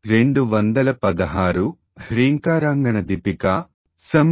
రెండు వందల పదహారు హ్రీంకారాంగణ దీపిక సం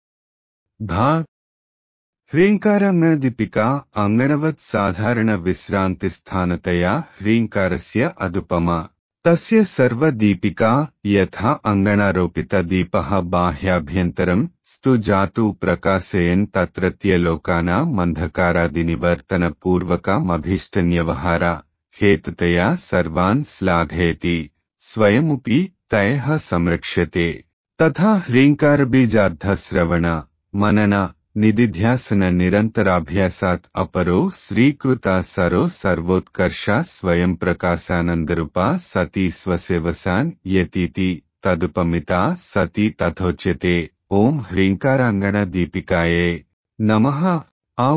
భా హ్రీంకారాంగణ దీపిక అంగణవత్ సాధారణ విశ్రాంతి స్థానతయా హ్రీంకారస్య అదుపమా తస్య సర్వదీపికా యథా అంగణారోపిత దీపః బాహ్యాభ్యంతరం స్తు జాతు ప్రకాశయన్ తత్రత్య లోకానామంధకారాది నివర్తన పూర్వకమభీష్టన్యవహార హేతుతయా సర్వాన్ శ్లాఘయతి స్వయముపి తయః సంరక్ష్యతే తథా హ్రీంకారబీజార్థశ్రవణ మనన నిధిధ్యాసన నిరంతరాభ్యాసాత్ అపరో శ్రీకృత సరో సర్వోత్కర్ష స్వయం ప్రకాశానందరూపా సతీ స్వసేవసాన్ యతీతి తదుపమిత సతీ తథోచ్యతే ఓం హ్రీంకారాంగణ దీపికాయే నమః ఔ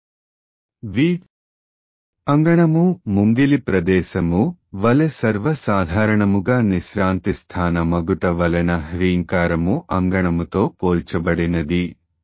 వి అంగణము ముంగిలి ప్రదేశము వలె సర్వసాధారణముగా నిశ్రాంతి స్థానమగుట వలన హ్రీంకారము అంగణముతో పోల్చబడినది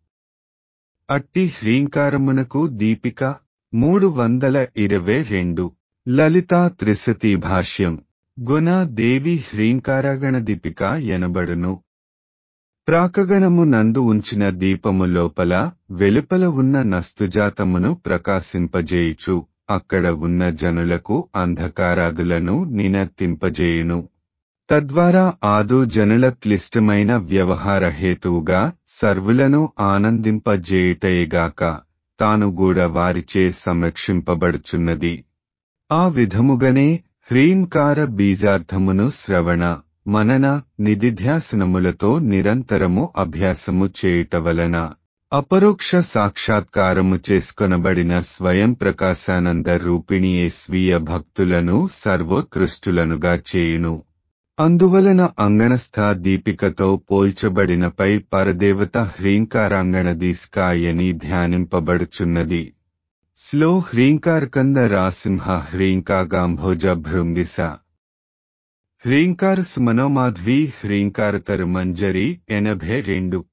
అట్టి హ్రీంకారమునకు దీపిక మూడు వందల ఇరవై రెండు లలితా త్రిశతి భాష్యం గుణ దేవి హ్రీంకారగణ దీపిక ఎనబడును ప్రాకగణము నందు ఉంచిన దీపము లోపల వెలుపల ఉన్న నస్తుజాతమును ప్రకాశింపజేయుచు అక్కడ ఉన్న జనులకు అంధకారాదులను నినత్తింపజేయును తద్వారా ఆదు జనుల క్లిష్టమైన వ్యవహార హేతువుగా సర్వులను ఆనందింపజేయుటయేగాక తాను కూడా వారిచే సంరక్షింపబడుచున్నది ఆ విధముగనే హ్రీంకార బీజార్థమును శ్రవణ మనన నిధిధ్యాసనములతో నిరంతరము అభ్యాసము చేయుట వలన అపరోక్ష సాక్షాత్కారము చేసుకొనబడిన స్వయం ప్రకాశానంద రూపిణియే స్వీయ భక్తులను సర్వోత్కృష్టులనుగా చేయును అందువలన అంగణస్థ దీపికతో పోల్చబడినపై పరదేవత హ్రీంకారాంగణ దీస్కాయని ధ్యానింపబడుచున్నది స్లో హ్రీంకారకంద రాసింహ హ్రీంకాగాంభోజ భృంగిస హ్రీంకార సుమనోమాధ్వి హ్రీంకారతరు మంజరి ఎనభై రెండు